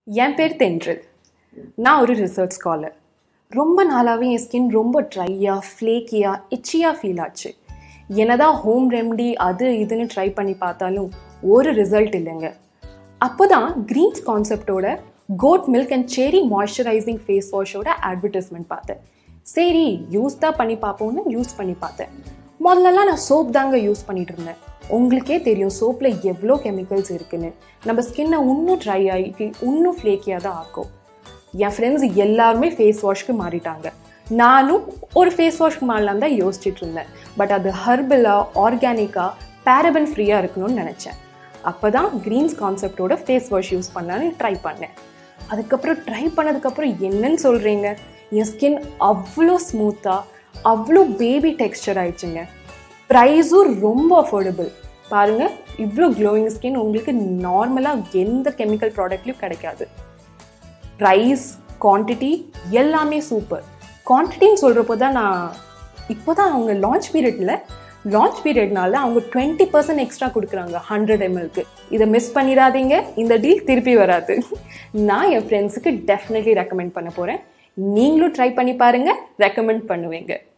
என் பேர் தென்றல் நான் ஒரு ரிசர்ச் ஸ்காலர் ரொம்ப நாளாகவே என் ஸ்கின் ரொம்ப ட்ரையாக ஃப்ளேக்கியாக இச்சியாக ஃபீல் ஆச்சு என்னதான் ஹோம் ரெமடி அது இதுன்னு ட்ரை பண்ணி பார்த்தாலும் ஒரு ரிசல்ட் இல்லைங்க அப்போ தான் க்ரீன்ஸ் கான்செப்டோட goat milk and cherry moisturising face வாஷோட அட்வர்டைஸ்மெண்ட் பார்த்தேன் சரி யூஸ் தான் பண்ணி பார்ப்போம்னு யூஸ் பண்ணி பார்த்தேன் முதல்லலாம் நான் சோப் தாங்க யூஸ் பண்ணிட்டு இருந்தேன் உங்களுக்கே தெரியும் சோப்பில் எவ்வளோ கெமிக்கல்ஸ் இருக்குன்னு நம்ம ஸ்கின்னை இன்னும் ட்ரை ஆகி இன்னும் ஃப்ளேக்கியாக தான் ஆக்கும் என் ஃப்ரெண்ட்ஸ் எல்லாருமே ஃபேஸ் வாஷ்க்கு மாறிட்டாங்க நானும் ஒரு ஃபேஸ் வாஷ்க்கு மாறலாம் தான் யோசிச்சுட்டு இருந்தேன் பட் அது ஹர்பலாக ஆர்கானிக்காக பேரபன் ஃப்ரீயாக இருக்கணும்னு நினச்சேன் அப்போ தான் க்ரீன்ஸ் கான்செப்டோட ஃபேஸ் வாஷ் யூஸ் பண்ணலான்னு ட்ரை பண்ணேன் அதுக்கப்புறம் ட்ரை பண்ணதுக்கப்புறம் என்னன்னு சொல்கிறீங்க என் ஸ்கின் அவ்வளோ ஸ்மூத்தாக அவ்வளோ பேபி டெக்ஸ்டர் ஆயிடுச்சுங்க ப்ரைஸும் ரொம்ப அஃபோர்டபுள் பாருங்கள் இவ்வளோ க்ளோயிங் ஸ்கின் உங்களுக்கு நார்மலாக எந்த கெமிக்கல் ப்ராடக்ட்லையும் கிடைக்காது ப்ரைஸ் குவான்டிட்டி எல்லாமே சூப்பர் குவான்டிட்டின்னு சொல்கிறப்போ தான் நான் இப்போ தான் அவங்க லான்ச் பீரியடில் லான்ச் பீரியட்னால அவங்க டுவெண்ட்டி பர்சன்ட் எக்ஸ்ட்ரா கொடுக்குறாங்க ஹண்ட்ரட் எம்எல்க்கு இதை மிஸ் பண்ணிடாதீங்க இந்த டீல் திருப்பி வராது நான் என் ஃப்ரெண்ட்ஸுக்கு டெஃபினெட்லி ரெக்கமெண்ட் பண்ண போகிறேன் நீங்களும் ட்ரை பண்ணி பாருங்கள் ரெக்கமெண்ட் பண்ணுவீங்க